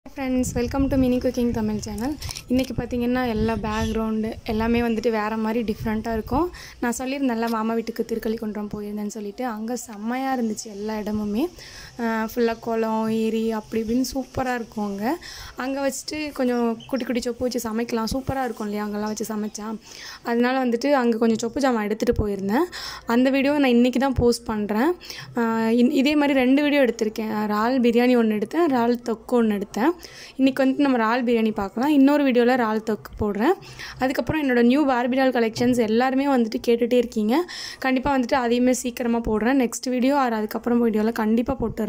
friends welcome to mini cooking Tamil channel இன்றைக்கி பார்த்தீங்கன்னா எல்லா பேக்ரவுண்டு எல்லாமே வந்துட்டு வேறு மாதிரி டிஃப்ரெண்ட்டாக இருக்கும் நான் சொல்லியிருந்தேன்ல மாமா வீட்டுக்கு திருக்கலிக்குன்றம் போயிருந்தேன்னு சொல்லிட்டு அங்கே செம்மையாக இருந்துச்சு எல்லா இடமுமே ஃபுல்லாக குளம் ஏரி அப்படி இப்படின்னு சூப்பராக இருக்கும் அங்கே அங்கே வச்சுட்டு கொஞ்சம் குட்டி குட்டி சொப்பு வச்சு சமைக்கலாம் சூப்பராக இருக்கும் இல்லையா அங்கெல்லாம் வச்சு சமைச்சா அதனால வந்துட்டு அங்கே கொஞ்சம் சொப்பு ஜாமான் எடுத்துகிட்டு போயிருந்தேன் அந்த வீடியோ நான் இன்றைக்கி தான் போஸ்ட் பண்ணுறேன் இதே மாதிரி ரெண்டு வீடியோ எடுத்திருக்கேன் இறால் பிரியாணி ஒன்று எடுத்தேன் இறால் தொக்கு ஒன்று எடுத்தேன் இன்றைக்கி வந்துட்டு நம்ம இறால் பிரியாணி பார்க்கலாம் இன்னொரு வீடியோவில் இறால் தொக்கு போடுறேன் அதுக்கப்புறம் என்னோடய நியூ பார்பிடால் கலெக்ஷன்ஸ் எல்லாருமே வந்துட்டு கேட்டுகிட்டே இருக்கீங்க கண்டிப்பாக வந்துட்டு அதையுமே சீக்கிரமாக போடுறேன் நெக்ஸ்ட் வீடியோ ஆர் அதுக்கப்புறம் வீடியோவில் கண்டிப்பாக போட்டுடுறேன்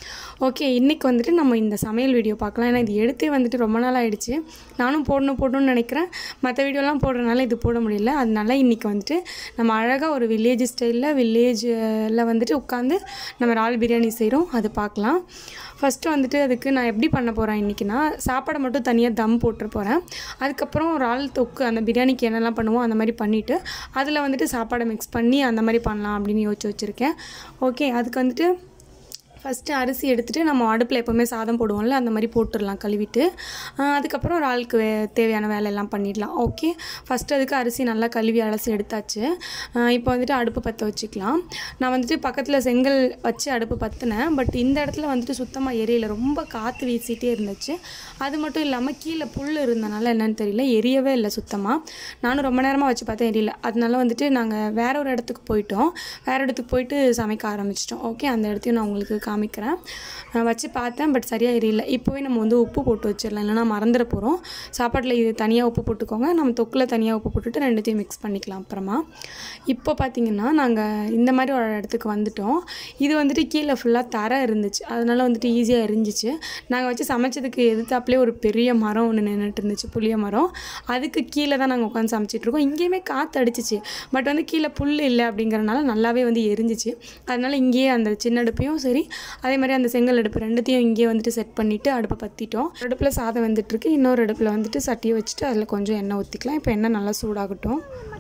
ஓகே இன்றைக்கி வந்துட்டு நம்ம இந்த சமையல் வீடியோ பார்க்கலாம் ஏன்னா இது எடுத்தே வந்துட்டு ரொம்ப நாள் ஆயிடுச்சு நானும் போடணும் போடணும்னு நினைக்கிறேன் மற்ற வீடியோலாம் போடுறதுனால இது போட முடியல அதனால இன்றைக்கி வந்துட்டு நம்ம அழகாக ஒரு வில்லேஜ் ஸ்டைலில் வில்லேஜில் வந்துட்டு உட்காந்து நம்ம இறால் பிரியாணி செய்கிறோம் அது பார்க்கலாம் ஃபஸ்ட்டு வந்துட்டு அதுக்கு நான் எப்படி பண்ண போகிறேன் இன்றைக்கினா சாப்பாடை மட்டும் தனியாக தம் போட்டுற போகிறேன் அதுக்கப்புறம் இறால் தொக்கு அந்த பிரியாணிக்கு என்னெல்லாம் பண்ணுவோம் அந்த மாதிரி பண்ணிவிட்டு அதில் வந்துட்டு சாப்பாடை மிக்ஸ் பண்ணி அந்த மாதிரி பண்ணலாம் அப்படின்னு யோசிச்சு வச்சுருக்கேன் ஓகே அதுக்கு வந்துட்டு ஃபஸ்ட்டு அரிசி எடுத்துகிட்டு நம்ம அடுப்பில் எப்போவுமே சாதம் போடுவோம்ல அந்த மாதிரி போட்டுடலாம் கழுவிட்டு ஆஹ் அதுக்கப்புறம் ஒரு ஆளுக்கு வே தேவையான வேலையெல்லாம் பண்ணிடலாம் ஓகே ஃபஸ்ட்டு அதுக்கு அரிசி நல்லா கழுவி அலசி எடுத்தாச்சு ஆஹ் இப்போ வந்துட்டு அடுப்பு பற்ற வச்சுக்கலாம் நான் வந்துட்டு பக்கத்தில் செங்கல் வச்சு அடுப்பு பற்றினேன் பட் இந்த இடத்துல வந்துட்டு சுத்தமாக எரியல ரொம்ப காற்று வீசிட்டே இருந்துச்சு அது மட்டும் இல்லாமல் கீழே புல் இருந்தனால என்னன்னு தெரியல எரியவே இல்லை சுத்தமாக நானும் ரொம்ப நேரமாக வச்சு பார்த்தேன் எரியல அதனால வந்துட்டு நாங்கள் வேற ஒரு இடத்துக்கு போயிட்டோம் வேற இடத்துக்கு போயிட்டு சமைக்க ஆரம்பிச்சிட்டோம் ஓகே அந்த இடத்தையும் நான் உங்களுக்கு காமிக்கிறேன் நான் வச்சு பார்த்தேன் பட் சரியாக எரியல இப்போவே நம்ம வந்து உப்பு போட்டு வச்சிடலாம் இல்லைனா மறந்துட போகிறோம் சாப்பாட்டில் இது தனியாக உப்பு போட்டுக்கோங்க நம்ம தொக்கில் தனியாக உப்பு போட்டுட்டு ரெண்டுத்தையும் மிக்ஸ் பண்ணிக்கலாம் அப்புறமா இப்போ பார்த்தீங்கன்னா நாங்கள் இந்த மாதிரி ஒரு இடத்துக்கு வந்துட்டோம் இது வந்துட்டு கீழே ஃபுல்லாக தரை இருந்துச்சு அதனால வந்துட்டு ஈஸியாக எரிஞ்சிச்சு நாங்கள் வச்சு சமைச்சதுக்கு எதிர்த்தாப்புலேயே ஒரு பெரிய மரம் ஒன்று நின்றுட்டு இருந்துச்சு புளிய மரம் அதுக்கு கீழே தான் நாங்கள் உட்காந்து சமைச்சிட்டு இருக்கோம் இங்கேயுமே காற்று அடிச்சிச்சு பட் வந்து கீழே புல் இல்லை அப்படிங்கிறனால நல்லாவே வந்து எரிஞ்சிச்சு அதனால இங்கேயே அந்த சின்ன அடுப்பையும் சரி அதே மாதிரி அந்த செங்கல் அடுப்பு ரெண்டுத்தையும் இங்கேயே வந்துட்டு செட் பண்ணிவிட்டு அடுப்பை பற்றிட்டோம் அடுப்பில் சாதம் வந்துட்டுருக்கு இன்னொரு அடுப்பில் வந்துட்டு சட்டியை வச்சுட்டு அதில் கொஞ்சம் எண்ணெய் ஊற்றிக்கலாம் இப்போ எண்ணெய் நல்லா சூடாகட்டும்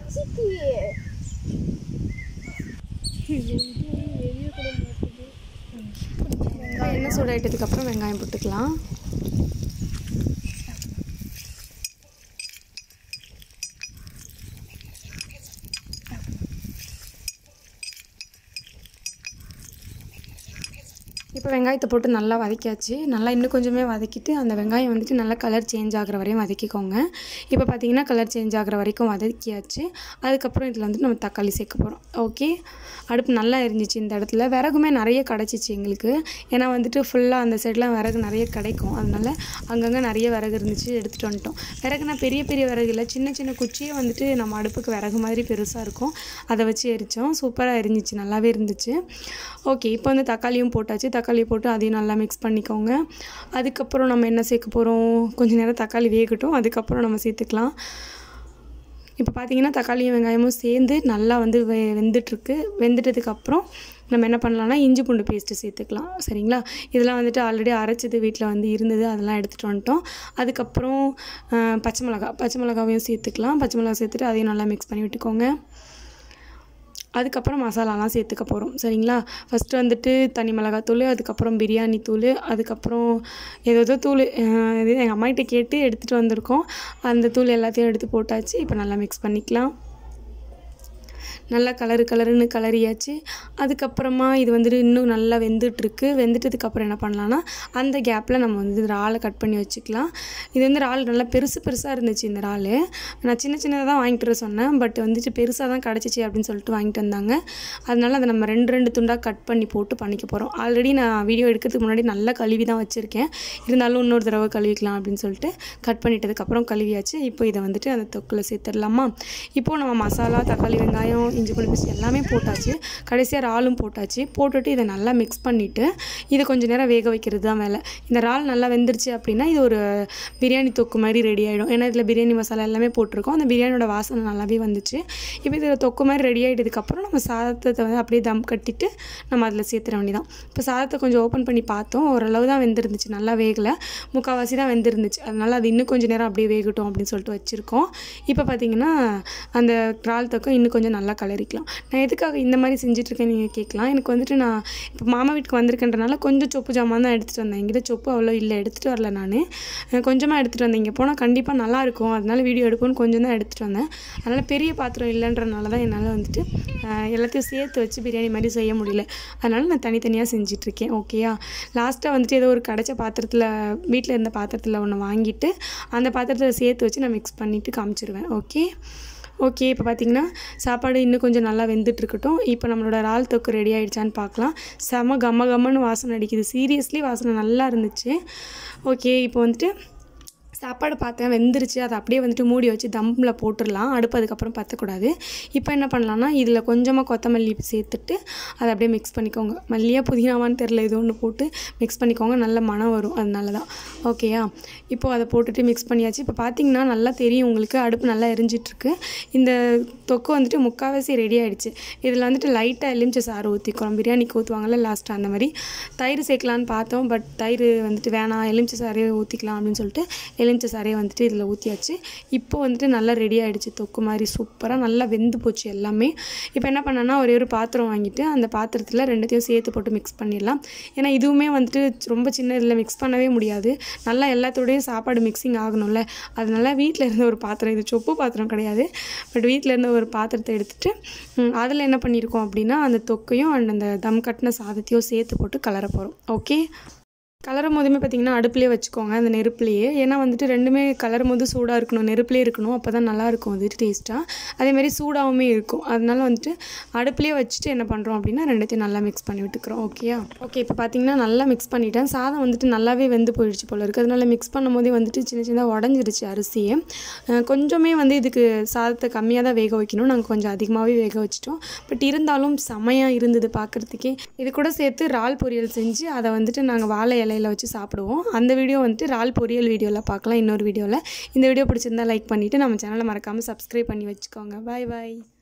எண்ணெய் சூடாயிட்டதுக்கப்புறம் வெங்காயம் போட்டுக்கலாம் இப்போ வெங்காயத்தை போட்டு நல்லா வதக்கியாச்சு நல்லா இன்னும் கொஞ்சமே வதக்கிட்டு அந்த வெங்காயம் வந்துட்டு நல்லா கலர் சேஞ்ச் ஆகிற வரையும் வதக்கிக்கோங்க இப்போ பார்த்தீங்கன்னா கலர் சேஞ்ச் ஆகிற வரைக்கும் வதக்கியாச்சு அதுக்கப்புறம் இதில் வந்துட்டு நம்ம தக்காளி சேர்க்க போகிறோம் ஓகே அடுப்பு நல்லா இருந்துச்சு இந்த இடத்துல விறகுமே நிறைய கிடச்சிச்சு எங்களுக்கு ஏன்னா வந்துட்டு ஃபுல்லாக அந்த சைட்லாம் விறகு நிறைய கிடைக்கும் அதனால அங்கங்கே நிறைய விறகு இருந்துச்சு எடுத்துகிட்டு வந்துட்டோம் விறகுனா பெரிய பெரிய விறகு இல்லை சின்ன சின்ன குச்சியே வந்துட்டு நம்ம அடுப்புக்கு விறகு மாதிரி பெருசாக இருக்கும் அதை வச்சு எரித்தோம் சூப்பராக இருந்துச்சு நல்லாவே இருந்துச்சு ஓகே இப்போ வந்து தக்காளியும் போட்டாச்சு தக்காளி போட்டு அதையும் நல்லா மிக்ஸ் பண்ணிக்கோங்க அதுக்கப்புறம் நம்ம என்ன சேர்க்க போகிறோம் கொஞ்சம் நேரம் தக்காளி வேகட்டும் அதுக்கப்புறம் நம்ம சேர்த்துக்கலாம் இப்போ பார்த்தீங்கன்னா தக்காளியும் வெங்காயமும் சேர்ந்து நல்லா வந்து வெ வெந்துட்டுருக்கு வெந்துட்டதுக்கப்புறம் நம்ம என்ன பண்ணலாம்னா இஞ்சி பூண்டு பேஸ்ட்டு சேர்த்துக்கலாம் சரிங்களா இதெல்லாம் வந்துட்டு ஆல்ரெடி அரைச்சது வீட்டில் வந்து இருந்தது அதெல்லாம் எடுத்துகிட்டு வந்துட்டோம் அதுக்கப்புறம் ஆஹ், பச்சை மிளகா பச்சை மிளகாவையும் சேர்த்துக்கலாம் பச்சை மிளகா சேர்த்துட்டு அதையும் நல்லா மிக்ஸ் பண்ணி விட்டுக்கோங்க அதுக்கப்புறம் மசாலாலாம் சேர்த்துக்க போகிறோம் சரிங்களா ஃபஸ்ட்டு வந்துட்டு தனி மிளகாத்தூள் அதுக்கப்புறம் பிரியாணி தூள் அதுக்கப்புறம் ஏதோ தூள் அஹ் இது எங்கள் அம்மாகிட்ட கேட்டு எடுத்துகிட்டு வந்திருக்கோம் அந்த தூள் எல்லாத்தையும் எடுத்து போட்டாச்சு இப்போ நல்லா மிக்ஸ் பண்ணிக்கலாம் நல்லா கலரு கலருன்னு கலரியாச்சு அதுக்கப்புறமா இது வந்துட்டு இன்னும் நல்லா வெந்துட்டுருக்கு வெந்துட்டதுக்கப்புறம் என்ன பண்ணலான்னா அந்த கேப்பில் நம்ம வந்து இறாலை கட் பண்ணி வச்சுக்கலாம் இது வந்து இறால் நல்லா பெருசு பெருசாக இருந்துச்சு இந்த இறால் நான் சின்ன சின்னதாக தான் வாங்கிட்டு வர சொன்னேன் பட் வந்துட்டு பெருசாக தான் கிடச்சிச்சு அப்படின்னு சொல்லிட்டு வாங்கிட்டு வந்தாங்க அதனால அதை நம்ம ரெண்டு ரெண்டு துண்டாக கட் பண்ணி போட்டு பண்ணிக்க போகிறோம் ஆல்ரெடி நான் வீடியோ எடுக்கிறதுக்கு முன்னாடி நல்லா கழுவி தான் வச்சுருக்கேன் இருந்தாலும் இன்னொரு தடவை கழுவிக்கலாம் அப்படின்னு சொல்லிட்டு கட் பண்ணிட்டதுக்கப்புறம் கழுவியாச்சு இப்போ இதை வந்துட்டு அந்த தொக்கில் சேர்த்துடலாமா இப்போது நம்ம மசாலா தக்காளி வெங்காயம் இஞ்சி பூண்டு பேஸ்ட் எல்லாமே போட்டாச்சு கடைசியாக இறாலும் போட்டாச்சு போட்டுட்டு இதை நல்லா மிக்ஸ் பண்ணிவிட்டு இதை கொஞ்சம் நேரம் வேக வைக்கிறது தான் வேலை இந்த இறால் நல்லா வெந்துருச்சு அப்படின்னா இது ஒரு பிரியாணி தொக்கு மாதிரி ரெடி ஆகிடும் ஏன்னா இதில் பிரியாணி மசாலா எல்லாமே போட்டிருக்கோம் அந்த பிரியாணியோட வாசனை நல்லாவே வந்துச்சு இப்போ இதில் தொக்கு மாதிரி ரெடி ஆகிட்டதுக்கப்புறம் நம்ம சாதத்தை வந்து அப்படியே தம் கட்டிட்டு நம்ம அதில் சேர்த்துற வேண்டியதான் இப்போ சாதத்தை கொஞ்சம் ஓப்பன் பண்ணி பார்த்தோம் ஓரளவு தான் வெந்திருந்துச்சு நல்லா வேகலை முக்கால்வாசி தான் வெந்திருந்துச்சு அதனால் அது இன்னும் கொஞ்சம் நேரம் அப்படியே வேகட்டும் அப்படின்னு சொல்லிட்டு வச்சுருக்கோம் இப்போ பார்த்தீங்கன்னா அந்த இறால் தொக்கு இன்னும் கொஞ்சம் நல்லா கலரிக்கலாம் நான் எதுக்காக இந்த மாதிரி செஞ்சிட்ருக்கேன் நீங்கள் கேட்கலாம் எனக்கு வந்துட்டு நான் இப்போ மாமா வீட்டுக்கு வந்திருக்கன்றனால கொஞ்சம் சொப்பு ஜாமான் தான் எடுத்துகிட்டு வந்தேன் என்கிட்ட சொப்பு அவ்வளோ இல்லை எடுத்துகிட்டு வரல நான் கொஞ்சமாக எடுத்துகிட்டு வந்தேன் இங்கே போனால் கண்டிப்பாக நல்லாயிருக்கும் அதனால வீடியோ எடுப்போம்னு கொஞ்சம் தான் எடுத்துகிட்டு வந்தேன் அதனால் பெரிய பாத்திரம் இல்லைன்றனால தான் என்னால் வந்துட்டு அஹ், எல்லாத்தையும் சேர்த்து வச்சு பிரியாணி மாதிரி செய்ய முடியல அதனால் நான் தனித்தனியாக செஞ்சிட்ருக்கேன் ஓகேயா லாஸ்ட்டாக வந்துட்டு ஏதோ ஒரு கிடைச்ச பாத்திரத்தில் வீட்டில் இருந்த பாத்திரத்தில் ஒன்று வாங்கிட்டு அந்த பாத்திரத்தில் சேர்த்து வச்சு நான் மிக்ஸ் பண்ணிவிட்டு காமிச்சிருவேன் ஓகே ஓகே இப்போ பார்த்தீங்கன்னா சாப்பாடு இன்னும் கொஞ்சம் நல்லா வெந்துட்டு இருக்கட்டும் இப்போ நம்மளோட இறால் தொக்கு ரெடி ஆயிடுச்சான்னு பார்க்கலாம் செம கம்ம கம்மன்னு வாசனை அடிக்குது சீரியஸ்லி வாசனை நல்லா இருந்துச்சு ஓகே இப்போ வந்துட்டு சாப்பாடு பார்த்தேன் வெந்துருச்சு அதை அப்படியே வந்துட்டு மூடி வச்சு தம்பில் போட்டுடலாம் அடுப்பு அதுக்கப்புறம் பற்றக்கூடாது இப்போ என்ன பண்ணலான்னா இதில் கொஞ்சமாக கொத்தமல்லி சேர்த்துட்டு அதை அப்படியே மிக்ஸ் பண்ணிக்கோங்க மல்லியா புதினாவான்னு தெரில ஏதோ ஒன்று போட்டு மிக்ஸ் பண்ணிக்கோங்க நல்ல மனம் வரும் அதனால தான் ஓகேயா இப்போது அதை போட்டுட்டு மிக்ஸ் பண்ணியாச்சு இப்போ பார்த்தீங்கன்னா நல்லா தெரியும் உங்களுக்கு அடுப்பு நல்லா எரிஞ்சிட்ருக்கு இந்த தொக்கு வந்துட்டு முக்கால்வாசி ரெடி ஆயிடுச்சு இதில் வந்துட்டு லைட்டாக எலுமிச்சை சாறு ஊற்றிக்கிறோம் பிரியாணிக்கு ஊற்றுவாங்கல்ல லாஸ்ட்டாக அந்த மாதிரி தயிர் சேர்க்கலான்னு பார்த்தோம் பட் தயிர் வந்துட்டு வேணாம் எலுமிச்சை சாரே ஊற்றிக்கலாம் அப்படின்னு சொல்லிட்டு எலுமிச்சை சாரையை வந்துட்டு இதில் ஊற்றியாச்சு இப்போ வந்துட்டு நல்லா ரெடி ஆயிடுச்சு தொக்கு மாதிரி சூப்பராக நல்லா வெந்து போச்சு எல்லாமே இப்போ என்ன பண்ணேன்னா ஒரே ஒரு பாத்திரம் வாங்கிட்டு அந்த பாத்திரத்தில் ரெண்டுத்தையும் சேர்த்து போட்டு மிக்ஸ் பண்ணிடலாம் ஏன்னா இதுவுமே வந்துட்டு ரொம்ப சின்ன இதில் மிக்ஸ் பண்ணவே முடியாது நல்லா எல்லாத்தோடையும் சாப்பாடு மிக்சிங் ஆகணும்ல அதனால வீட்டில் இருந்த ஒரு பாத்திரம் இது சொப்பு பாத்திரம் கிடையாது பட் வீட்டில் இருந்த ஒரு பாத்திரத்தை எடுத்துட்டு அதில் என்ன பண்ணியிருக்கோம் அப்படின்னா அந்த தொக்கையும் அண்ட் அந்த தம் கட்டின சாதத்தையும் சேர்த்து போட்டு கலர போகிறோம் ஓகே கலரும் போதுமே பார்த்திங்கன்னா அடுப்புலேயே வச்சுக்கோங்க அந்த நெருப்புலேயே ஏன்னா வந்துட்டு ரெண்டுமே கலரும் போது சூடாக இருக்கணும் நெருப்புலேயே இருக்கணும் அப்போ தான் நல்லாயிருக்கும் அது டேஸ்ட்டாக அதேமாதிரி சூடாகவுமே இருக்கும் அதனால வந்துட்டு அடுப்புலேயே வச்சுட்டு என்ன பண்ணுறோம் அப்படின்னா ரெண்டுத்தையும் நல்லா மிக்ஸ் பண்ணி விட்டுக்கிறோம் ஓகேயா ஓகே இப்போ பார்த்தீங்கன்னா நல்லா மிக்ஸ் பண்ணிட்டேன் சாதம் வந்துட்டு நல்லாவே வெந்து போயிடுச்சு போல இருக்குது அதனால மிக்ஸ் பண்ணும்போதே வந்துட்டு சின்ன சின்னதாக உடஞ்சிருச்சு அரிசியே அஹ் கொஞ்சமே வந்து இதுக்கு சாதத்தை கம்மியாக தான் வேக வைக்கணும் நாங்கள் கொஞ்சம் அதிகமாகவே வேக வச்சிட்டோம் பட் இருந்தாலும் செமையாக இருந்தது பார்க்குறதுக்கே இது கூட சேர்த்து இறால் பொரியல் செஞ்சு அதை வந்துட்டு நாங்கள் வாழை இலையில வச்சு சாப்பிடுவோம் அந்த வீடியோ வந்துட்டு இறால் பொரியல் வீடியோவில் பார்க்கலாம் இன்னொரு வீடியோவில் இந்த வீடியோ பிடிச்சிருந்தா லைக் பண்ணிவிட்டு நம்ம சேனலை மறக்காமல் சப்ஸ்கிரைப் பண்ணி வச்சுக்கோங்க பாய் பாய்